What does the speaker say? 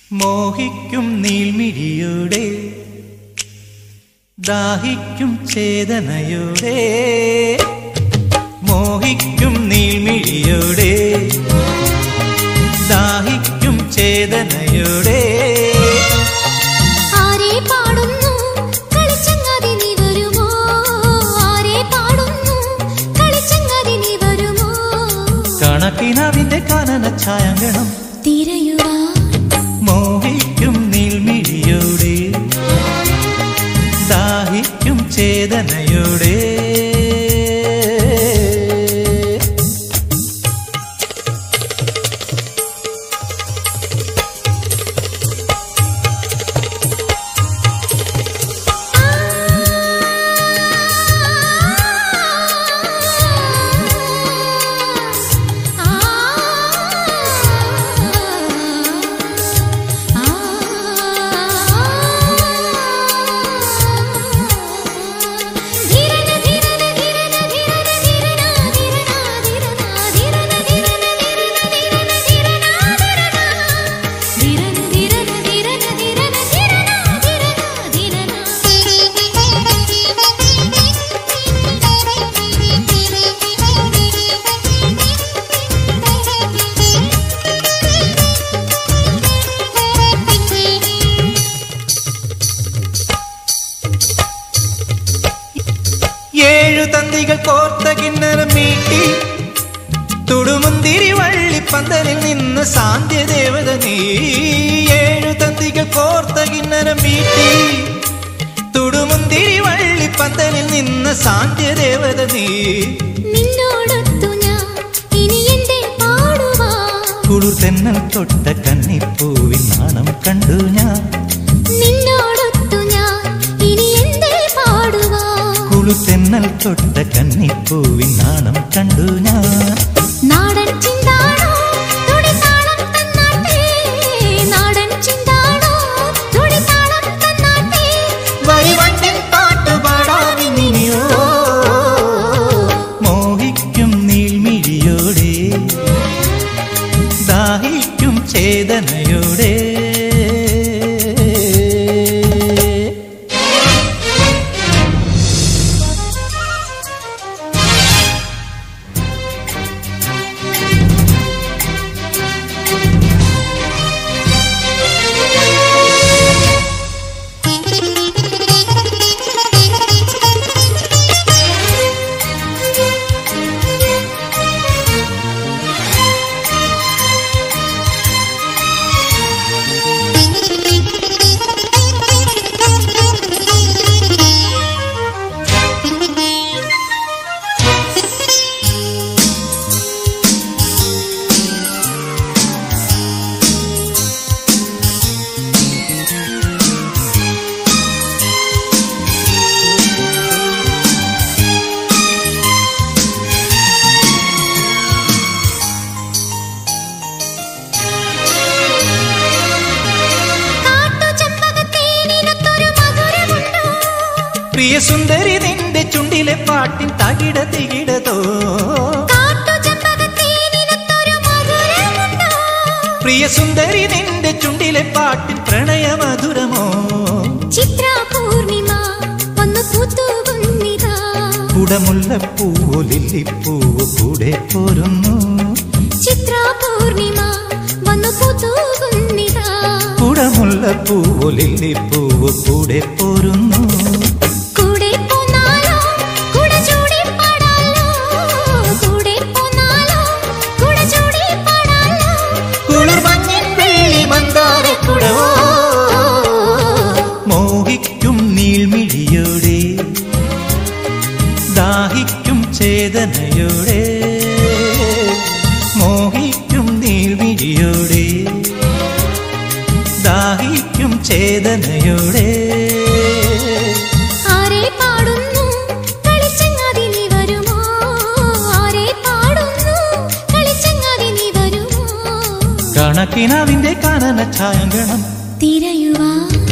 മോഹിക്കും നീൾമിഴിയുടെ ദാഹിക്കും ചേതനയുടെ മോഹിക്കും നീൾമിഴിയുടെ ദാഹിക്കും ചേതനയുടെ ആരെ പാടുന്നു കളിച്ചങ്ങാതി നീ വരുമോ ആരെ പാടുന്നു കളിച്ചങ്ങാതി നീ വരുമോ കണക്കിനവിന്റെ കാനന ഛായങ്കണം തിരയുവാൻ മോഹിക്കും നീൾമിഴിയുടെ ദാഹിക്കും ചേതനയുടെ ഏഴു തന്തികൾ കോർത്ത കിണ്ണരം മീട്ടി തുടുമുന്തിരി വള്ളിപ്പന്തലിൽ നിന്ന് സാന്ധ്യദേവത നീ ഏഴു തന്തികൾ കോർത്ത കിണ്ണരം മീട്ടി തുടുമുന്തിരി വള്ളിപ്പന്തലിൽ നിന്ന് സാന്ധ്യദേവത നീ നിന്നോടൊത്തു ഞാൻ ഇനി എന്റെ പാടുവാ കുളിർ തെന്നൽ തൊട്ട കന്നിപ്പൂവിൻ നാണം കണ്ടു ഞാൻ നിന്നോടൊത്തു ഞാൻ ഇനി എന്റെ പാടുവാ കുളിർ തെന്നൽ തൊട്ട കന്നിപ്പൂവിൻ നാണം കണ്ടു ഞാൻ നാടൻ ചിന്താണോ തുടിതാളം തന്നാട്ടെ നാടൻ ചിന്താണോ തുടിതാളം തന്നാട്ടെ വരിവണ്ടിൻ പാട്ടുപാടാനിനിയോ മോഹിക്കും നീൾമിഴിയോടെ ദാഹിക്കും ചേതനയോടെ കാട്ടുചെമ്പകത്തേനിനൊത്തൊരു മധുരമുണ്ടോ പ്രിയ സുന്ദരി നിന്റെ ചുണ്ടിലെ പാട്ടിൻ തകിട തികിടതോ കാട്ടുചെമ്പകത്തേനിനൊത്തൊരു മധുരമുണ്ടോ പ്രിയ സുന്ദരി നിന്റെ ചുണ്ടിലെ പാട്ടിൻ പ്രണയമധുരമോ ചിത്ര പൂർണിമ ഒന്ന് പൂത്തുകുന്നിതാ കുടമുല്ലപ്പൂവോ ലില്ലിപ്പൂവോ കൂടെ പോരുന്നു ചിത്ര പൂർണിമ വന്നു പൂത്തുകുന്നിതാ കുടമുല്ലപ്പൂവോ ലില്ലിപ്പൂവോ കൂടെ പോരുന്നു കൂടെ പോന്നാലോ കൂടെ ചൂടി പാടാലോ കൂടെ പോന്നാലോ കൂടെ ചൂടി പാടാലോ കുളിർമഞ്ഞിൻ വെള്ളി മന്ദാരക്കുടവോ മോഹിക്കും നീൾമിഴിയോടെ ദാഹിക്കും ചേതനയോടെ മോഹിക്കും നീൾമിഴിയോടെ ദാഹിക്കും ചേതനയോടെ ആരെ പാടുന്നു കളിച്ചങ്ങാതി നീ വരുമോ ആരെ പാടുന്നു കളിച്ചങ്ങാതി നീ വരുമോ കണക്കിനവിന്റെ കാനന ഛായങ്കണം തിരയുവാൻ